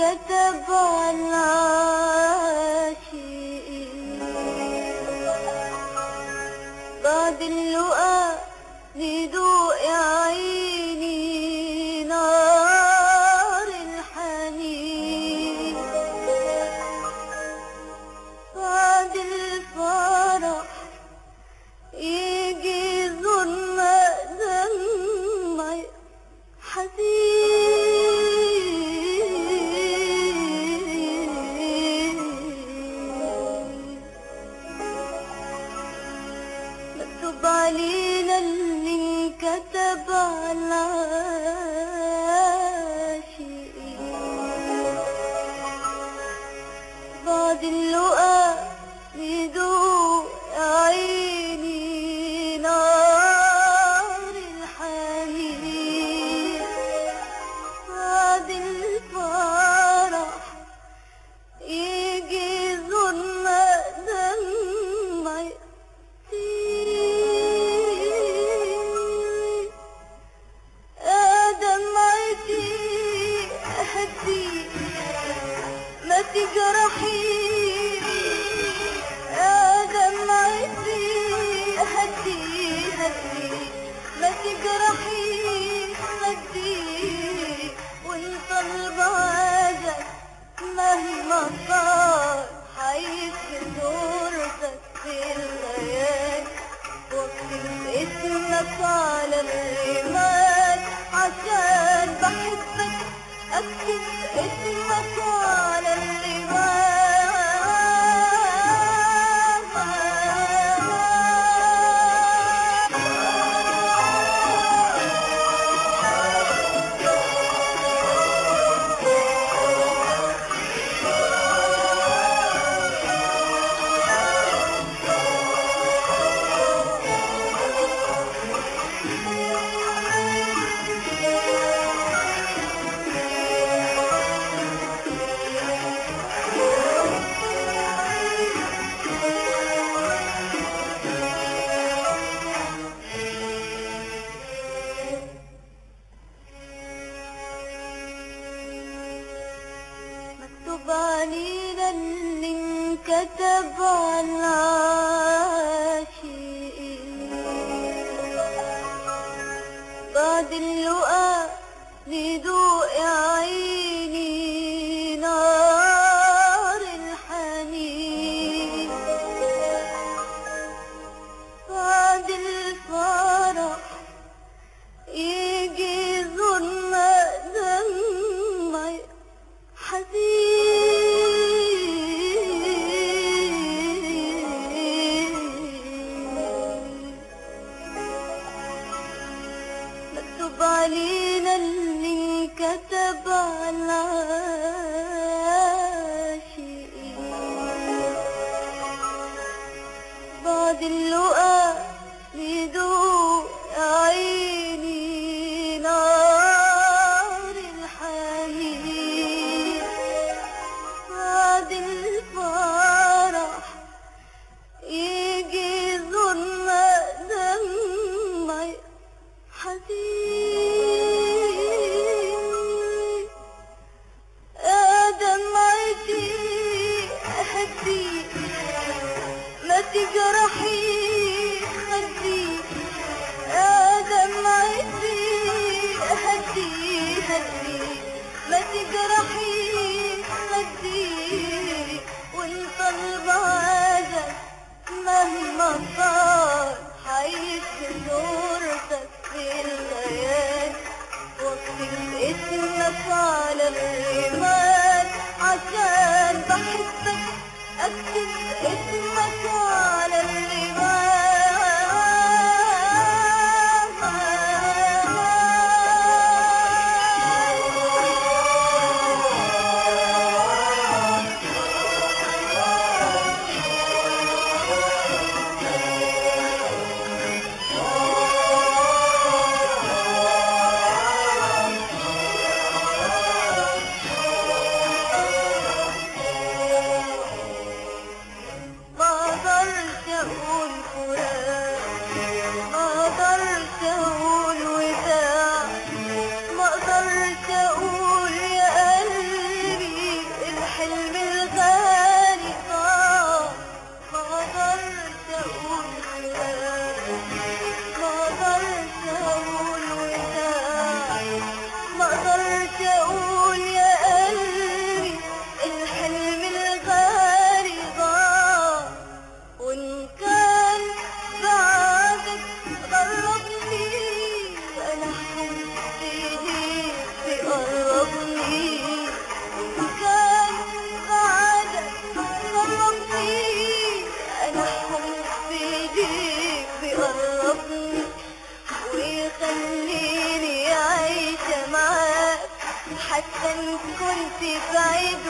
كتب على عاشقين بعد اللقاء ندوق يا عيني نار الحنين بعد الفرح يجي يزورنا دمع حزين مكتوب علينا اللي انكتب على عاشقين بعد اللقاء ندوق يا عيني نار الحنين بعد الفرح يجي يزورنا دمع يطير يا دمعتي هدي ما تجرحي يا دمعتي هدي هدي ما تجرحي هدي وانت البعدك مهما صار حيث دورتك في الليالي واكتب اسمك على الرمال عشان بحبك اكتب اسمك على الرمال مكتوب علينا اللي انكتب على عاشقين بعد اللقاء ندوق يا عيني نار الحنين بعد الفرح يجي يزورنا دمع حزين مكتوب علينا اللي كتب على عاشقين بعد اللقاء ندوق يا عيني نار الحنين بعد الفرح يجي يزورنا دمع حزين يا دمعتي هدي ما تجرحي خدي يا دمعتي هدي هدي ما تجرحي خدي وانت البعدك مهما صار حيث صورتك في الليالي واكتب اسمك على الرمال عشان بحبك اكتب اسمك على الرمال ما اقدرش اقول حتى إن كنت بعيد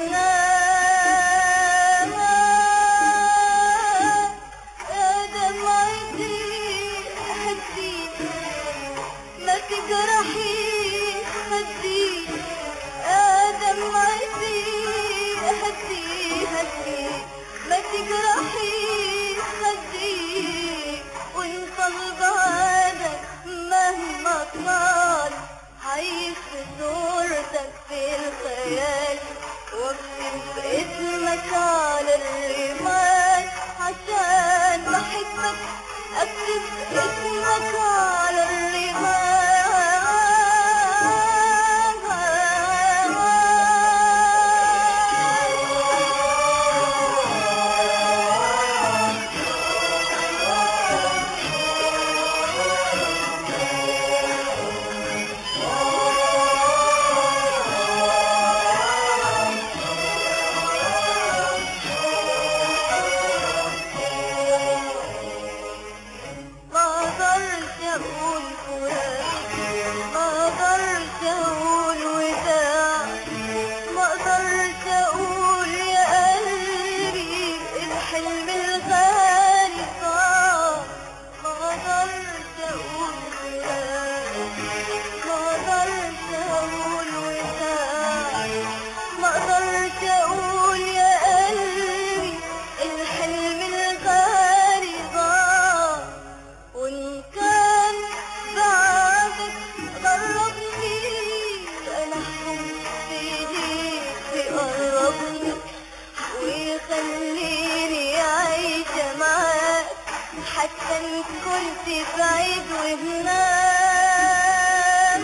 وهناك يا دمعتي هدي ما تجرحي هدي يا دمعتي هدي هدي ما تجرحي هدي وانت البعدك مهما طال عايش في صورتك في الخيال واكتب اسمك على الرمال عشان بحبك اكتب اسمك على الرمال ما قدرت اقول فراق ما قدرت اقول وداع ما قدرت اقول يا قلبي الحلم الغالي ضاع ما قدرت اقول فراق ما قدرت اقول وداع ما قدرت اقول يا قلبي الحلم الغالي ضاع وإن كان بعدك غربني أنا أحكم بإيديك تقربني ويخليني عايشة معاك حتى إن كنت بعيد وهناك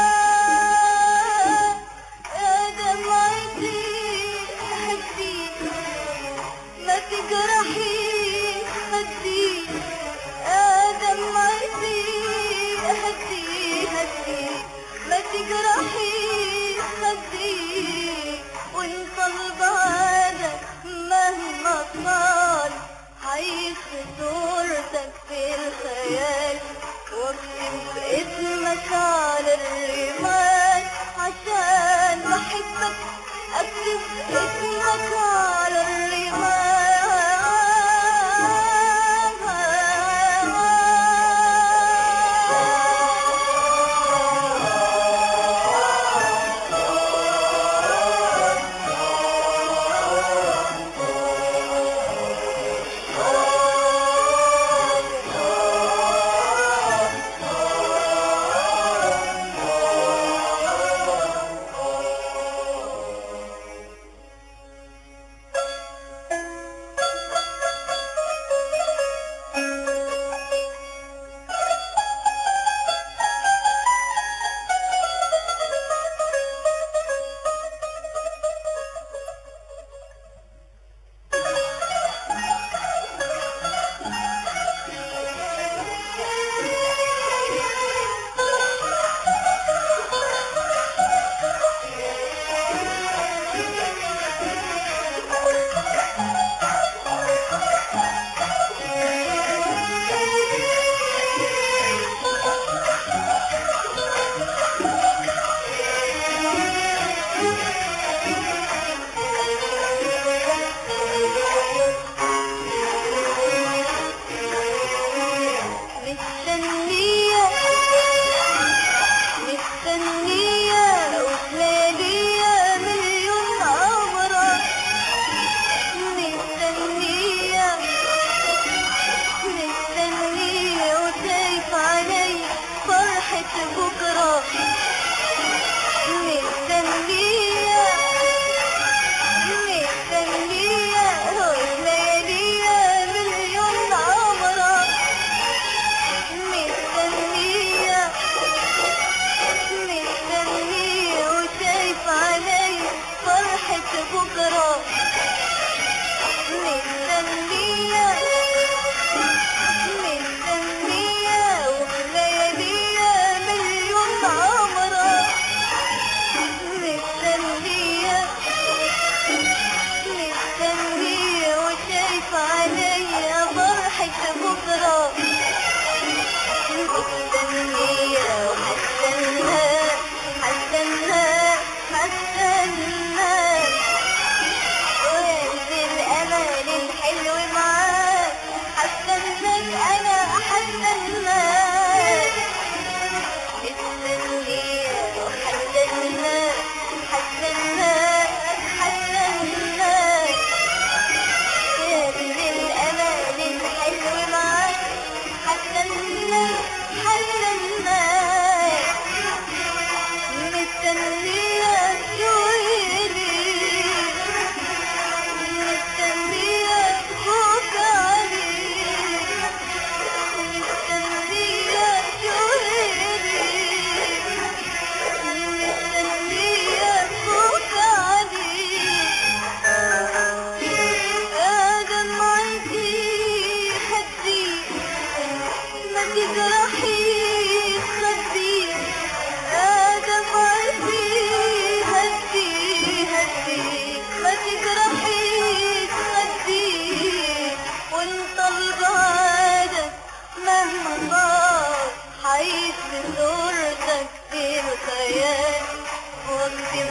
يا دمعتي هدي ما تجرحي هدي يا دمعتي هدي هدي ما تجرحي هدي وانت البعدك مهما طال عايش في صورتك في الخيال واكتب اسمك على الرمال عشان بحبك اكتب اسمك على مستنية مستنية وخلالية مليون عمرة مستنية مستنية وشايف علي فرحة بكرة مستنية مستنية وخلالية مليون عمرة مستنية مستنية وشايف علي فرحة بكرة مستنية مستنية وليالية مليون عمرة مستنية مستنية وشايف علي فرحة بكرة مستنية وحستناها حستناها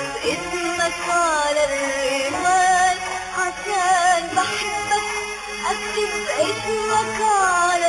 اسمك على الرمال عشان بحبك اكتب اسمك على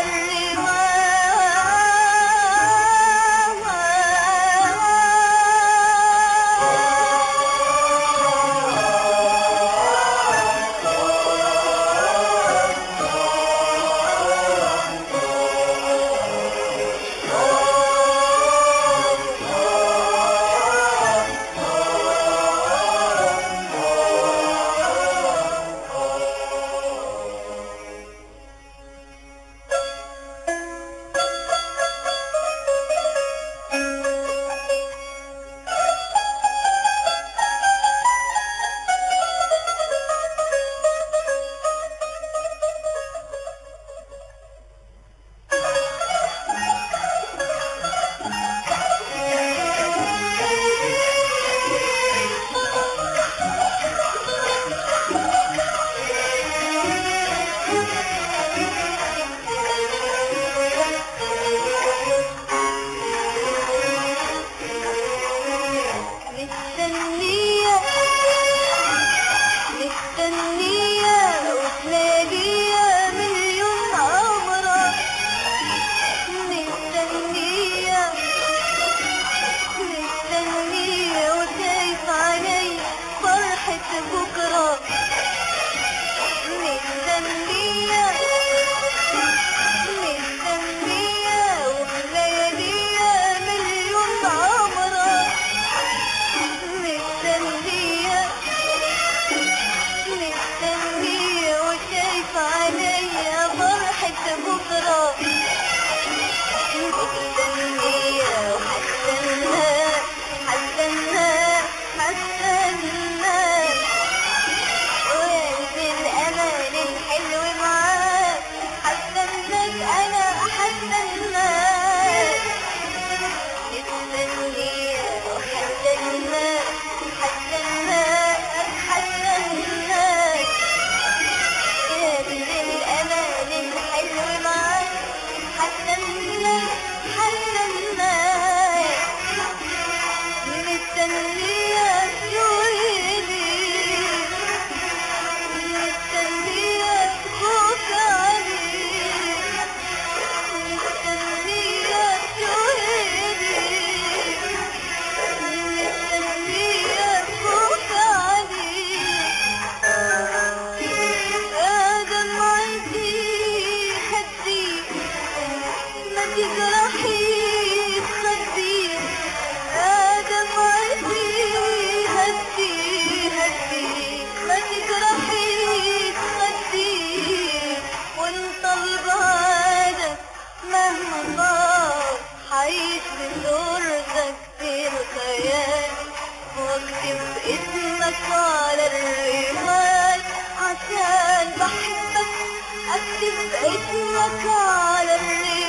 مستنية مستنية وتلاقيها مليون عمرة مستنية مستنية وخايف علي فرحة بكرة مستنية مستنية ولياليها مليون عمرة مستنية مستنية وشايف عليا فرحة بكرة مستنية وحستنى حستنى حستنى وقلبي الأمل الحلو معاك حستناك أنا حستناك مستنية وحستناك حستناك حستناك قلبي الأمل الحلو معاك حستناك حستناك مستنية تقولي مستنية خوف عليك مستنية تقولي مستنية خوف عليك آدم عندي خدي ما تجرحي خدي آدم عندي هدي هدي ما تجرحي خدي وانت البعد مهما صار حعيش بصورتك في الخيال واكتب اسمك على الرمال عشان بحبك اكتب اسمك على الرمال